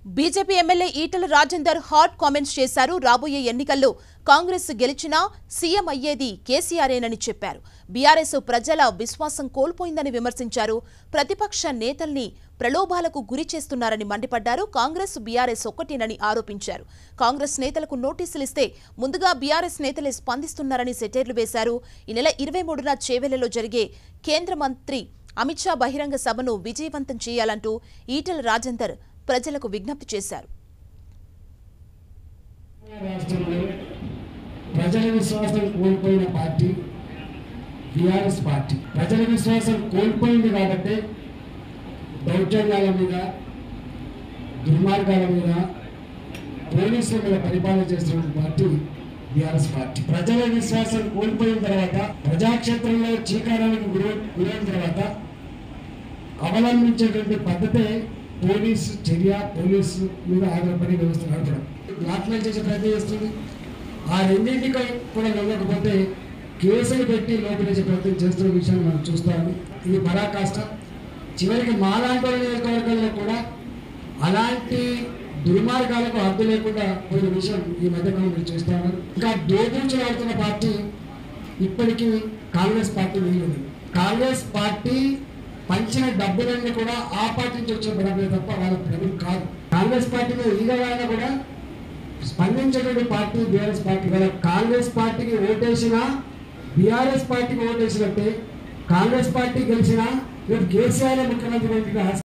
BJP MLA Etela Rajender hot comments చేశారు రాబోయే ఎన్నికల్లో కాంగ్రెస్ గెలిచినా సీఎం అయ్యేది కేసీఆరేనని చెప్పారు బీఆర్ఎస్ ప్రజల విశ్వాసం కోల్పోయిందని విమర్శించారు ప్రతిపక్ష నేతల్ని ప్రలోభాలకు గురి చేస్తున్నారని మండిపడ్డారు కాంగ్రెస్ బీఆర్ఎస్ ఒక్కటేనని ఆరోపించారు కాంగ్రెస్ నేతలకు నోటీసులు ఇస్తే ముందుగా బీఆర్ఎస్ నేతలే స్పందిస్తున్నారని సెటైర్లు వేశారు ఈ నెల ఇరవై మూడున చేవెళ్లలో జరిగే కేంద్ర మంత్రి అమిత్ షా బహిరంగ సభను విజయవంతం చేయాలంటూ ఈటల రాజేందర్ ప్రజలకు విజ్ఞప్తి చేశారు రాష్ట్రంలో ప్రజల విశ్వాసం కోల్పోయిన పార్టీ బీఆర్ఎస్ పార్టీ ప్రజల విశ్వాసం కోల్పోయింది కాబట్టి దౌర్జన్యాల మీద దుర్మార్గాల మీద పోలీసుల మీద పరిపాలన చేస్తున్న పార్టీ బీఆర్ఎస్ పార్టీ ప్రజల విశ్వాసం కోల్పోయిన తర్వాత ప్రజాక్షేత్రంలో చీకారానికి గురి గురైన తర్వాత అవలంబించేటువంటి పద్ధతే పోలీసు చర్య పోలీసు మీద ఆధారపడి వ్యవస్థ నడపడం బ్లాక్మెయిల్ చేసే ప్రయత్నం చేస్తుంది ఆ రెండింటికి కూడా వెళ్ళకపోతే కేసులు పెట్టి లోపలేసే ప్రయత్నం చేస్తున్న విషయాన్ని మనం చూస్తాము ఇది పరాకాష్ట చివరికి మాలాంటి వాళ్ళ నియోజకవర్గాల్లో కూడా అలాంటి దుర్మార్గాలకు అడ్డు లేకుండా పోయిన విషయం ఈ మధ్యకాలం మీరు చూస్తాము ఇంకా దోపించబడుతున్న పార్టీ ఇప్పటికీ కాంగ్రెస్ పార్టీ మిగిలింది కాంగ్రెస్ పార్టీ పంచిన డబ్బులన్నీ కూడా ఆ పార్టీ నుంచి వచ్చే డబ్బులే తప్ప వాళ్ళ డబ్బులు కాదు కాంగ్రెస్ పార్టీలో ఈగలైనా కూడా స్పందించేటువంటి పార్టీ బీఆర్ఎస్ పార్టీ కదా కాంగ్రెస్ పార్టీకి ఓటేసినా బీఆర్ఎస్ పార్టీకి ఓటేసినట్టే కాంగ్రెస్ పార్టీ గెలిచినా రేపు కేసీఆర్ ముఖ్యమంత్రి